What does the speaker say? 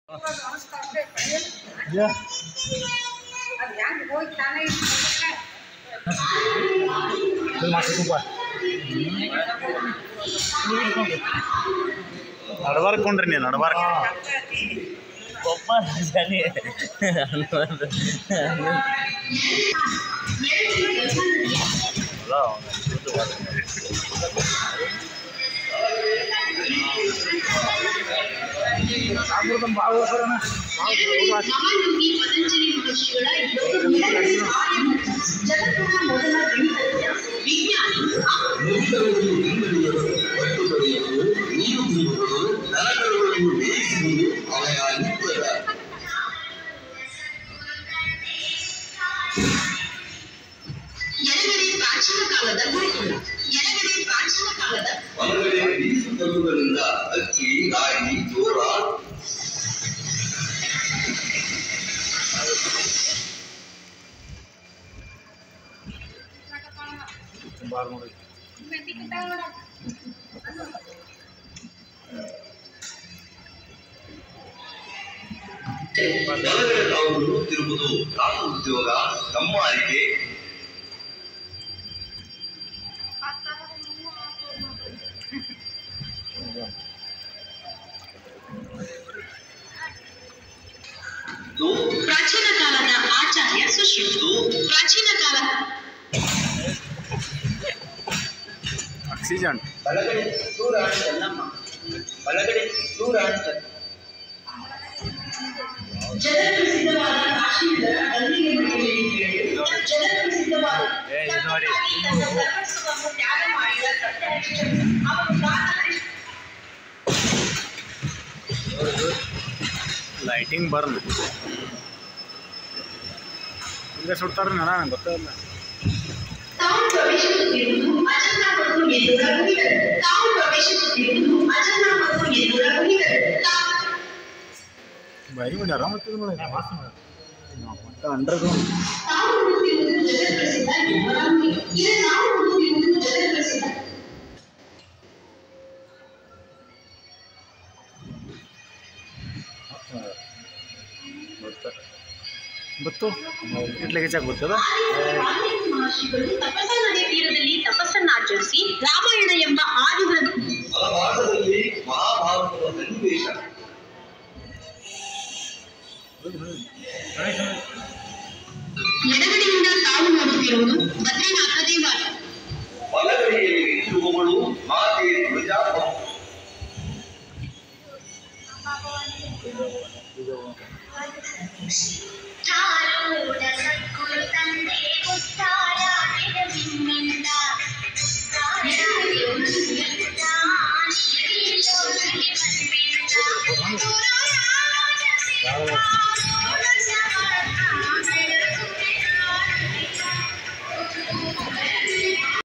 ನಡ್ಬಾರ್ಕೊಂಡ್ರಿ ನೀವು ನಡ್ಬಾರ್ಕ ಒಬ್ಬ ರಾಜಾನೇ ಅನ್ನೋದು ಮಹಾಯೋಗಿ ಪತಂಜಲಿ ಮಹರ್ಷಿಗಳ ಯೋಗ ಜಗತ್ತಿನ ಮೊದಲ ಗಣಿತಜ್ಞ ವಿಜ್ಞಾನಿ ಎಡಗಡೆ ಪ್ರಾಚೀನ ಕಾಲದ ಗುರುಕುಲ ಎಡಗಡೆ ಪ್ರಾಚೀನ ಕಾಲದ ಹೊರಗಡೆ ಬೀಸು ಕಲ್ಲುಗಳಿಂದ ಅಕ್ಕಿ ರಾಗಿ ಜೋಳ ಹೊರಗಡೆ ತಾವು ನೋಡುತ್ತಿರುವುದು ಕಾಲು ಉದ್ಯೋಗ ಕಮ್ಮಾರಿಕೆ ಇದು ಪ್ರಾಚೀನ ಕಾಲದ ಆಚಾರ್ಯ ಸುಶ್ರುತು ಪ್ರಾಚೀನ ಕಾಲ ಆಕ್ಸಿಜನ್ ಬಲಗಡೆ ಸೂರಾಣಿ ಚೆನ್ನಮ್ಮ ಬಲಗಡೆ ಸೂರಾಣಿ ಚೆನ್ನ ಜಗತ್ಪ್ರಸಿದ್ಧವಾದ ಕಾಶ್ಮೀರದ ಗಲ್ಲಿಗೆ ಮನೆಯಲ್ಲಿ ಜಗತ್ಪ್ರಸಿದ್ಧವಾದ ಏ, ಇದು ನೋಡಿ. ತನ್ನ ಸರ್ವಸ್ವವನ್ನು ತ್ಯಾಗ ಮಾಡಿದ ಸತ್ಯನಿಷ್ಠರು ಅವರು ದಾನ ಲೈಟಿಂಗ್ ಬರ್ನ್ ಹಿಂಗೆ ಸುಡ್ತಾರ್ರಿ ನಡ ನಂಗೆ ಗೊತ್ತಾಗಿಲ್ಲ ತಾವು ಪ್ರವೇಶಿಸುತ್ತಿರುವುದು ಅಜಂತ ಮತ್ತು ಎದುರ ಗುಡಿಗಳು ತಾವು ಪ್ರವೇಶಿಸುತ್ತಿರುವುದು ಅಜಂತ ಮತ್ತು ಎದುರ ಗುಡಿಗಳು ತಾವು ಬೈರಿ ಮಾಡ್ಯಾರ ಮತ್ತೆ ಇದು ಮಾಡಿ ಮತ್ತೆ ಅಂಡರ್ಗ್ರೌಂಡ್ ತಾವು ನೋಡುತ್ತಿರುವುದು ಜಗತ್ಪ್ರಸಿದ್ಧ ಯಮರಾಂಬಿ ಇದು ನಾವು ನೋಡುತ್ತಿರುವುದು ಜಗತ್ಪ್ರಸಿದ್ಧ ಗೊತ್ತು ಇಡ್ಲಿಗೆ ಚಾಕ್ ಗೊತ್ತದ ವಾಲ್ಮೀಕಿ ಮಹರ್ಷಿಗಳು ತಪಸ್ಸ ನದಿ ತೀರದಲ್ಲಿ ತಪಸ್ಸನ್ನಾಚರಿಸಿ ರಾಮಾಯಣ ಎಂಬ ಆದಿಗ್ರಂಥ ಬಲಭಾಗದಲ್ಲಿ ಮಹಾಭಾರತದ ಸನ್ನಿವೇಶ ಎಡಗಡೆಯಿಂದ ತಾವು ನೋಡುತ್ತಿರುವುದು ಬದ್ರಿನಾಥ ದೇವಾಲಯ ಬಲಗಡೆಯಲ್ಲಿ ನಿಂತಿರುವವಳು ಮಾತೆ ತುಳಜಾಪುರ ಧಾರೂಢ ಸದ್ಗುರು ತಂದೆ